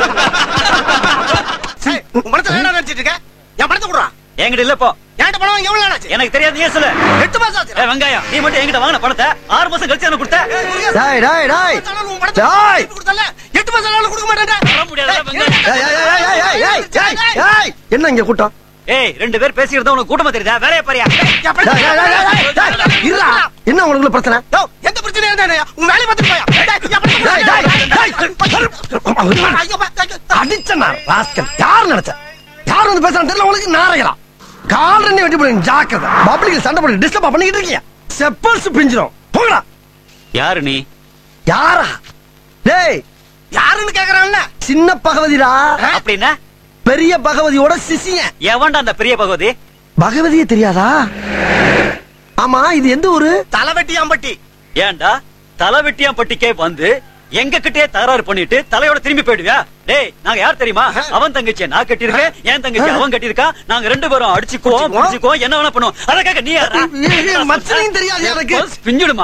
ஏய், உன் படத்தை வேணா நினைச்சிட்டு இருக்க என் படத்தை கொடுறா என்கிட்ட இல்ல இப்போ என்கிட்ட படம் வாங்கி எவ்வளவு நாள் ஆச்சு எனக்கு தெரியாது நீ சொல்லு எட்டு மாசம் ஆச்சு ஏய், வெங்காயம் நீ மட்டும் என்கிட்ட வாங்கின பணத்தை ஆறு மாசம் கழிச்சு எனக்கு கொடுத்த டேய் டேய் டேய் உன் படத்தை டேய் திருப்பி கொடுத்தல எட்டு மாசம் ஆனாலும் கொடுக்க மாட்டேன்டா தர முடியாதுடா, வெங்காயம். ஏய், ஏய், ஏய், ஏய், ஏய், ஏய், ஏய், ஏய், என்ன இங்க கூட்டம் ஏய் ரெண்டு பேர் பேசிக்கிறதா உனக்கு கூட்டமா தெரியுதா வேலைய பாரியா என் படத்தை- டேய், டேய், டேய், டேய், டேய், இருடா. என்ன உங்களுக்குள்ள பிரச்சனை யோ, எந்த பிரச்சனையும் இருந்தானே உன் வேலையை பார்த்துட்டு போயா டேய், என் படத்தை டேய், டேய், கொடுறா. டேய். ஐயோ, பா- ஐயோ. அடிச்சனா ராஸ்கல் யார் நினைச்ச யார் வந்து பேசுறான்னு தெரியல உங்களுக்கு நாரையலாம் கால் ரெண்டு வெட்டி போடுங்க ஜாக்கிரதை பப்ளிக் சண்டை போட்டு டிஸ்டர்ப் பண்ணிக்கிட்டு இருக்கீங்க செப்பல்ஸ் பிஞ்சிரும் போங்கடா யாரு நீ யாரா டேய் யாருன்னு கேக்குறான்ல சின்ன பகவதிடா அப்படின்னா பெரிய பகவதியோட சிசிங்க எவன்டா அந்த பெரிய பகவதி பகவதியே தெரியாதா ஆமா இது எந்த ஊரு தலைவெட்டி அம்பட்டி ஏன்டா தலை வெட்டியாம் பட்டிக்கே வந்து எங்க கிட்டே தகராறு பண்ணிட்டு தலையோட திரும்பி போயிடுவியா டேய் நாங்க யார் தெரியுமா அவன் தங்கச்சியை நான் கட்டியிருக்கேன் என் தங்கச்சி அவன் கட்டியிருக்கா நாங்க ரெண்டு பேரும் அடிச்சுக்குவோம் அடிச்சுக்குவோம். புடிச்சுக்குவோம் என்ன வேணா பண்ணுவோம் அதற்காக நீ யாரா ஏய், ஏய், மச்சனையும் தெரியாது எனக்கு. பஸ் பிஞ்சிடுமா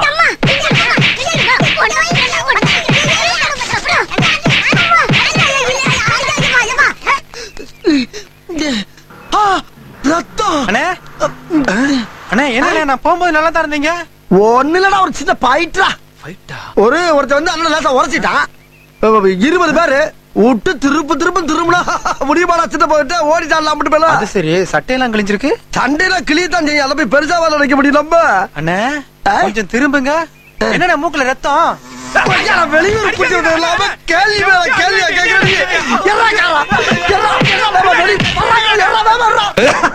ஆ, ரத்தம் அண்ணே அண்ணே என்ன நான் போகும்போது நல்லா தான் இருந்தீங்க ஒண்ணு இல்லடா ஒரு சின்ன பாயிட்டா ஒரு ஒருத்தன் வந்து அண்ணன் லேசா உரைச்சிட்டான் இருபது பேரு விட்டு திருப்பு திரும்ப திரும்பினா முடியுமாடா சின்ன போயிட்டு ஓடிட்டான் அப்படி போல அது சரி சட்டையெல்லாம் கிழிஞ்சிருக்கு சண்டையில கிளியத்தான் செய்யும் அதை போய் பெருசா வேலை நினைக்க முடியும் நம்ம அண்ணே ஆ? கொஞ்சம் திரும்புங்க என்னண்ணே மூக்குல ரத்தம் ஐயா, நான் வெளியூர் கூட்டி விட்டது இல்லாம கேள்வி மேல கேள்வியா கேட்கறீங்க. எர்ரா காரா, எர்ரா, எர்ரா, வேமா, வெளி- வர்றா, எர்ரா, வேமா, வர்றா.